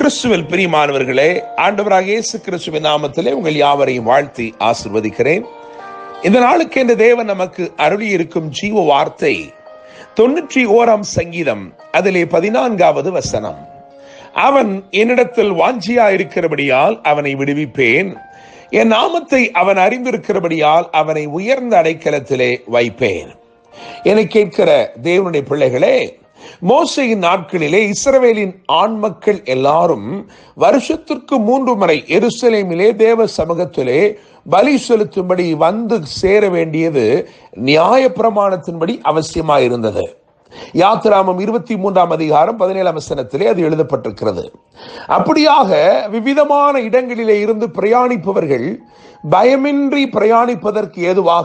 கிறிஸ்துவில் பிரியமானவர்களே ஆண்டவராக இயேசு கிறிஸ்துவின் நாமத்திலே உங்கள் யாவரையும் வாழ்த்தி ஆசிர்வதிக்கிறேன் இந்த நாளுக்கு என்று தேவன் நமக்கு அருளி இருக்கும் ஜீவ வார்த்தை தொண்ணூற்றி ஓராம் சங்கீதம் அதிலே பதினான்காவது வசனம் அவன் என்னிடத்தில் வாஞ்சியா இருக்கிறபடியால் அவனை விடுவிப்பேன் என் நாமத்தை அவன் அறிந்திருக்கிறபடியால் அவனை உயர்ந்த அடைக்கலத்திலே வைப்பேன் என கேட்கிற தேவனுடைய பிள்ளைகளே மோசையின் நாட்களிலே இஸ்ரவேலின் ஆண் மக்கள் எல்லாரும் வருஷத்திற்கு மூன்று முறை எருசலேமிலே தேவ சமூகத்திலே பலி செலுத்தும்படி வந்து சேர வேண்டியது நியாய பிரமாணத்தின்படி அவசியமாயிருந்தது யாத்திராமம் இருபத்தி மூன்றாம் அதிகாரம் பதினேழாம் வசனத்திலே அது எழுதப்பட்டிருக்கிறது அப்படியாக விவிதமான இடங்களிலே இருந்து பிரயாணிப்பவர்கள் பயமின்றி பிரயாணிப்பதற்கு ஏதுவாக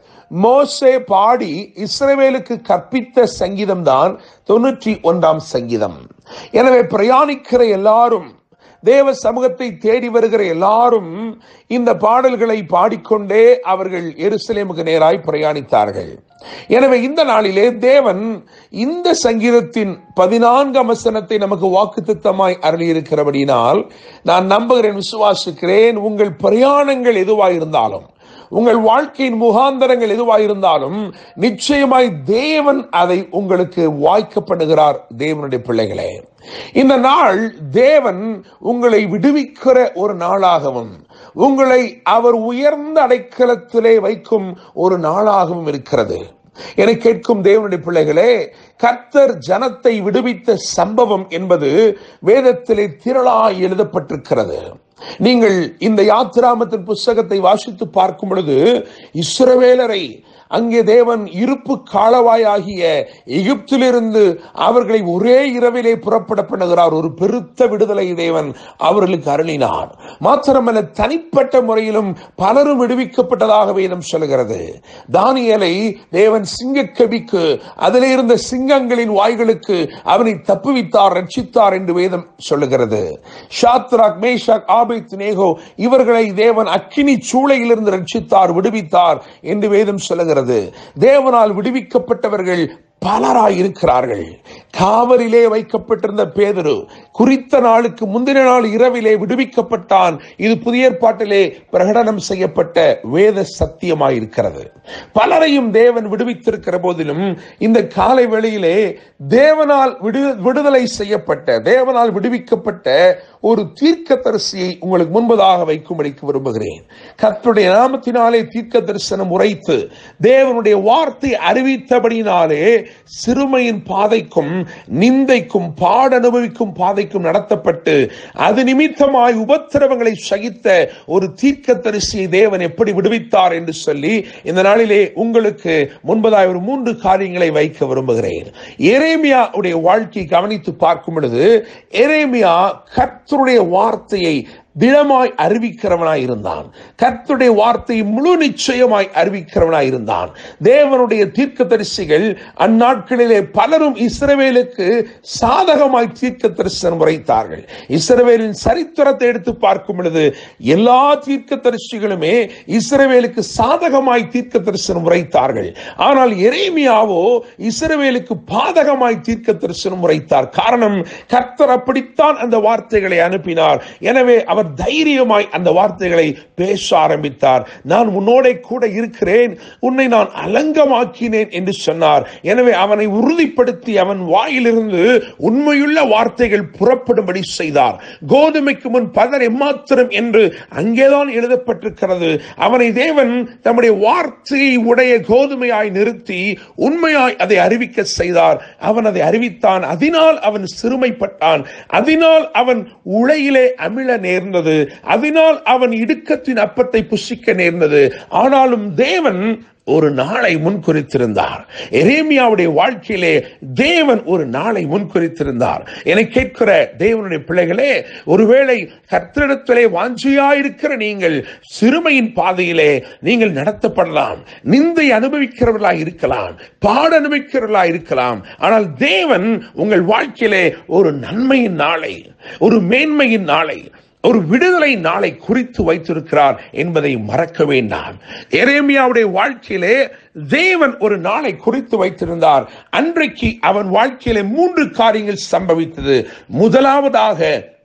மோசே பாடி இஸ்ரவேலுக்கு கற்பித்த சங்கீதம் தான் தொண்ணூற்றி ஒன்றாம் சங்கீதம் எனவே பிரயாணிக்கிற எல்லாரும் தேவ சமூகத்தை தேடி வருகிற எல்லாரும் இந்த பாடல்களை பாடிக்கொண்டே அவர்கள் எருசலேமுக்கு நேராய் பிரயாணித்தார்கள் எனவே இந்த நாளிலே தேவன் இந்த சங்கீதத்தின் பதினான்கு வசனத்தை நமக்கு வாக்குத்தத்தமாய் அருளியிருக்கிறபடினால் நான் நம்புகிறேன் விசுவாசிக்கிறேன் உங்கள் பிரயாணங்கள் எதுவாயிருந்தாலும் உங்கள் வாழ்க்கையின் முகாந்தரங்கள் எதுவாயிருந்தாலும் நிச்சயமாய் தேவன் அதை உங்களுக்கு வாய்க்கப்படுகிறார் தேவனுடைய பிள்ளைகளே இந்த நாள் தேவன் உங்களை விடுவிக்கிற ஒரு நாளாகவும் உங்களை அவர் உயர்ந்த அடைக்கலத்திலே வைக்கும் ஒரு நாளாகவும் இருக்கிறது என கேட்கும் தேவனுடைய பிள்ளைகளே கர்த்தர் ஜனத்தை விடுவித்த சம்பவம் என்பது வேதத்திலே திரளாய் எழுதப்பட்டிருக்கிறது நீங்கள் இந்த யாத்திராமத்தின் புஸ்தகத்தை வாசித்து பார்க்கும் பொழுது இஸ்ரவேலரை அங்கே தேவன் இருப்பு காலவாய் ஆகிய எகிப்திலிருந்து அவர்களை ஒரே இரவிலே புறப்பட பண்ணுகிறார் ஒரு பெருத்த விடுதலை தேவன் அவர்களுக்கு அருளினார் மாத்திரமல்ல தனிப்பட்ட முறையிலும் பலரும் விடுவிக்கப்பட்டதாக வேதம் சொல்கிறது தானியலை தேவன் சிங்கக்கவிக்கு அதிலே இருந்த சிங்கங்களின் வாய்களுக்கு அவனை தப்புவித்தார் ரட்சித்தார் என்று வேதம் சொல்லுகிறது ஷாத்ராக் மேஷாக் ஆபேத் நேகோ இவர்களை தேவன் அக்கினி சூளையிலிருந்து ரட்சித்தார் விடுவித்தார் என்று வேதம் சொல்லுகிறது தேவனால் விடுவிக்கப்பட்டவர்கள் பலராய் இருக்கிறார்கள் காவலிலே வைக்கப்பட்டிருந்த பேதரு குறித்த நாளுக்கு முந்தின நாள் இரவிலே விடுவிக்கப்பட்டான் இது புதிய ஏற்பாட்டிலே பிரகடனம் செய்யப்பட்ட வேத சத்தியமாய் இருக்கிறது பலரையும் தேவன் விடுவித்திருக்கிற போதிலும் இந்த காலை வேளையிலே தேவனால் விடு விடுதலை செய்யப்பட்ட தேவனால் விடுவிக்கப்பட்ட ஒரு தீர்க்க தரிசியை உங்களுக்கு முன்பதாக வைக்கும்படிக்கு விரும்புகிறேன் கர்த்தருடைய நாமத்தினாலே தீர்க்க தரிசனம் உரைத்து தேவனுடைய வார்த்தை அறிவித்தபடினாலே சிறுமையின் பாதைக்கும் நிந்தைக்கும் பாட அனுபவிக்கும் பாதைக்கும் நடத்தப்பட்டு அது நிமித்தமாய் உபத்திரவங்களை சகித்த ஒரு தீர்க்க தரிசியை தேவன் எப்படி விடுவித்தார் என்று சொல்லி இந்த நாளிலே உங்களுக்கு முன்பதாய் ஒரு மூன்று காரியங்களை வைக்க விரும்புகிறேன் எரேமியா உடைய வாழ்க்கை கவனித்து பார்க்கும் பொழுது எரேமியா கர்த்தருடைய வார்த்தையை திடமாய் அறிவிக்கிறவனாய் இருந்தான் கர்த்துடைய வார்த்தையை முழு நிச்சயமாய் அறிவிக்கிறவனாய் இருந்தான் தேவனுடைய தீர்க்க தரிசிகள் அந்நாட்களிலே பலரும் இஸ்ரவேலுக்கு சாதகமாய் தீர்க்க தரிசனம் உரைத்தார்கள் இஸ்ரவேலின் சரித்திரத்தை எடுத்து பார்க்கும் பொழுது எல்லா தீர்க்க தரிசிகளுமே இஸ்ரவேலுக்கு சாதகமாய் தீர்க்க தரிசனம் உரைத்தார்கள் ஆனால் எரேமியாவோ இஸ்ரவேலுக்கு பாதகமாய் தீர்க்க தரிசனம் உரைத்தார் காரணம் கர்த்தர் அப்படித்தான் அந்த வார்த்தைகளை அனுப்பினார் எனவே அவர் தைரியமாய் அந்த வார்த்தைகளை பேச ஆரம்பித்தார் நான் உன்னோட கூட இருக்கிறேன் உன்னை நான் அலங்கமாக்கினேன் என்று சொன்னார் எனவே அவனை உறுதிப்படுத்தி அவன் வாயிலிருந்து உண்மையுள்ள வார்த்தைகள் புறப்படும்படி செய்தார் கோதுமைக்கு முன் பதர் எம்மாத்திரம் என்று அங்கேதான் எழுதப்பட்டிருக்கிறது அவனை தேவன் தம்முடைய வார்த்தையை உடைய கோதுமையாய் நிறுத்தி உண்மையாய் அதை அறிவிக்க செய்தார் அவன் அதை அறிவித்தான் அதனால் அவன் சிறுமைப்பட்டான் அதனால் அவன் உலையிலே அமிழ நேர்ந்தது அதனால் அவன் இடுக்கத்தின் அப்பத்தை புசிக்க நேர்ந்தது ஆனாலும் தேவன் ஒரு நாளை முன்குறித்திருந்தார் எரேமியாவுடைய வாழ்க்கையிலே தேவன் ஒரு நாளை முன்குறித்திருந்தார் என கேட்கிற தேவனுடைய பிள்ளைகளே ஒருவேளை கர்த்தரிடத்திலே வாஞ்சியாயிருக்கிற நீங்கள் சிறுமையின் பாதையிலே நீங்கள் நடத்தப்படலாம் நிந்தை அனுபவிக்கிறவர்களாய் இருக்கலாம் பாட அனுபவிக்கிறவர்களாய் இருக்கலாம் ஆனால் தேவன் உங்கள் வாழ்க்கையிலே ஒரு நன்மையின் நாளை ஒரு மேன்மையின் நாளை ஒரு விடுதலை நாளை குறித்து வைத்திருக்கிறார் என்பதை மறக்க வேண்டாம் எரேமியாவுடைய வாழ்க்கையிலே தேவன் ஒரு நாளை குறித்து வைத்திருந்தார் அன்றைக்கு அவன் வாழ்க்கையிலே மூன்று காரியங்கள் சம்பவித்தது முதலாவதாக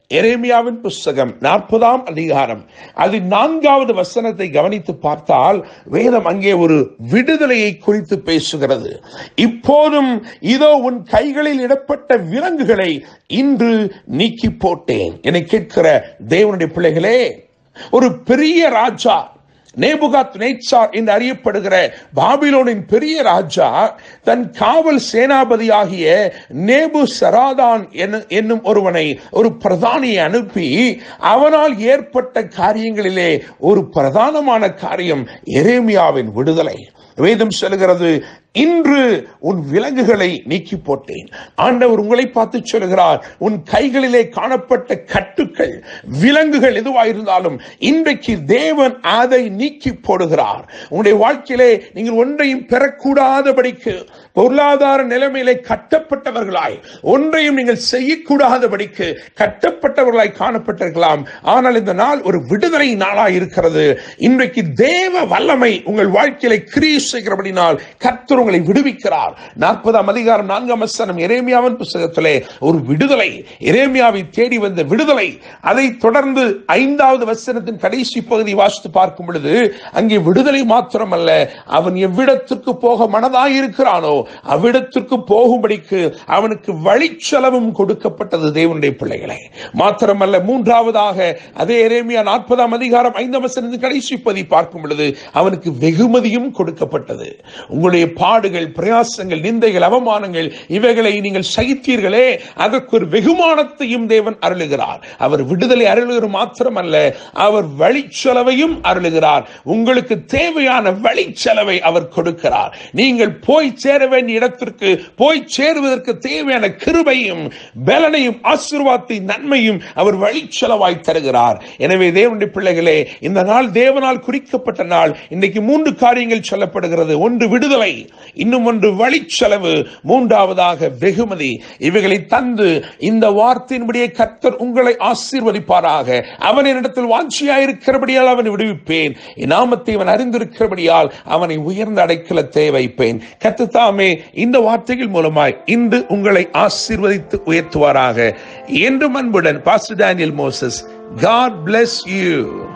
எரேமியாவின் புஸ்தகம் நாற்பதாம் அதிகாரம் அது நான்காவது வசனத்தை கவனித்து பார்த்தால் வேதம் அங்கே ஒரு விடுதலையை குறித்து பேசுகிறது இப்போதும் இதோ உன் கைகளில் இடப்பட்ட விலங்குகளை இன்று நீக்கி போட்டேன் என கேட்கிற தேவனுடைய பிள்ளைகளே ஒரு பெரிய ராஜா நேபுகாத் நேச்சார் என்று அறியப்படுகிற பாபிலோனின் பெரிய ராஜா தன் காவல் சேனாபதியாகிய நேபு சராதான் என்னும் ஒருவனை ஒரு பிரதானியை அனுப்பி அவனால் ஏற்பட்ட காரியங்களிலே ஒரு பிரதானமான காரியம் எரேமியாவின் விடுதலை வேதம் சொல்கிறது இன்று உன் விலங்குகளை நீக்கி போட்டேன் ஆண்டவர் உங்களை பார்த்து சொல்கிறார் உன் கைகளிலே காணப்பட்ட கட்டுக்கள் விலங்குகள் எதுவாயிருந்தாலும் இன்றைக்கு தேவன் அதை நீக்கி போடுகிறார் உங்களுடைய வாழ்க்கையிலே நீங்கள் ஒன்றையும் பெறக்கூடாதபடிக்கு பொருளாதார நிலைமையிலே கட்டப்பட்டவர்களாய் ஒன்றையும் நீங்கள் செய்யக்கூடாதபடிக்கு கட்டப்பட்டவர்களாய் காணப்பட்டிருக்கலாம் ஆனால் இந்த நாள் ஒரு விடுதலை நாளாய் இருக்கிறது இன்றைக்கு தேவ வல்லமை உங்கள் வாழ்க்கையில கிரியை செய்கிறபடினால் கர்த்தர் உங்களை விடுவிக்கிறார் நாற்பதாம் அதிகாரம் நான்காம் வசனம் எரேமியாவின் புஸ்தகத்திலே ஒரு விடுதலை எரேமியாவை தேடி வந்த விடுதலை அதை தொடர்ந்து ஐந்தாவது வசனத்தின் கடைசி பகுதி வாசித்து பார்க்கும் பொழுது அங்கே விடுதலை மாத்திரமல்ல அவன் எவ்விடத்திற்கு போக மனதாயிருக்கிறானோ அவ்விடத்திற்கு போகும்படிக்கு அவனுக்கு வழிச்செலவும் கொடுக்கப்பட்டது தேவனுடைய பிள்ளைகளை மாத்திரமல்ல மூன்றாவதாக அதே எரேமியா நாற்பதாம் அதிகாரம் ஐந்தாம் வசனத்தின் கடைசி பகுதி பார்க்கும் பொழுது அவனுக்கு வெகுமதியும் கொடுக்கப்பட்டது உங்களுடைய பாடுகள் பிரயாசங்கள் நிந்தைகள் அவமானங்கள் இவைகளை நீங்கள் சகித்தீர்களே அதற்கு ஒரு வெகுமானத்தையும் தேவன் அருளுகிறார் அவர் விடுதலை அருளுகிற மாத்திரமல்ல அவர் வழிச்செலவையும் அருளுகிறார் உங்களுக்கு தேவையான வழிச்செலவை அவர் கொடுக்கிறார் நீங்கள் போய் சேர வேண்டிய இடத்திற்கு போய் சேருவதற்கு தேவையான கிருபையும் பலனையும் ஆசீர்வாதத்தை நன்மையும் அவர் வழிச்செலவாய் தருகிறார் எனவே தேவனுடைய பிள்ளைகளே இந்த நாள் தேவனால் குறிக்கப்பட்ட நாள் இன்றைக்கு மூன்று காரியங்கள் சொல்லப்படுகிறது ஒன்று விடுதலை இன்னும் ஒன்று வழிச்செலவு மூன்றாவதாக வெகுமதி இவைகளை தந்து இந்த வார்த்தையின்படியே கர்த்தர் உங்களை ஆசீர்வதிப்பாராக அவன் என்னிடத்தில் வாஞ்சியாயிருக்கிறபடியால் அவனை விடுவிப்பேன் என் நாமத்தை அவன் அறிந்திருக்கிறபடியால் அவனை உயர்ந்த அடைக்கலத்தை வைப்பேன் கத்துத்தாமே இந்த வார்த்தைகள் மூலமாய் இன்று உங்களை ஆசீர்வதித்து உயர்த்துவாராக என்றும் அன்புடன் pastor Daniel Moses God bless you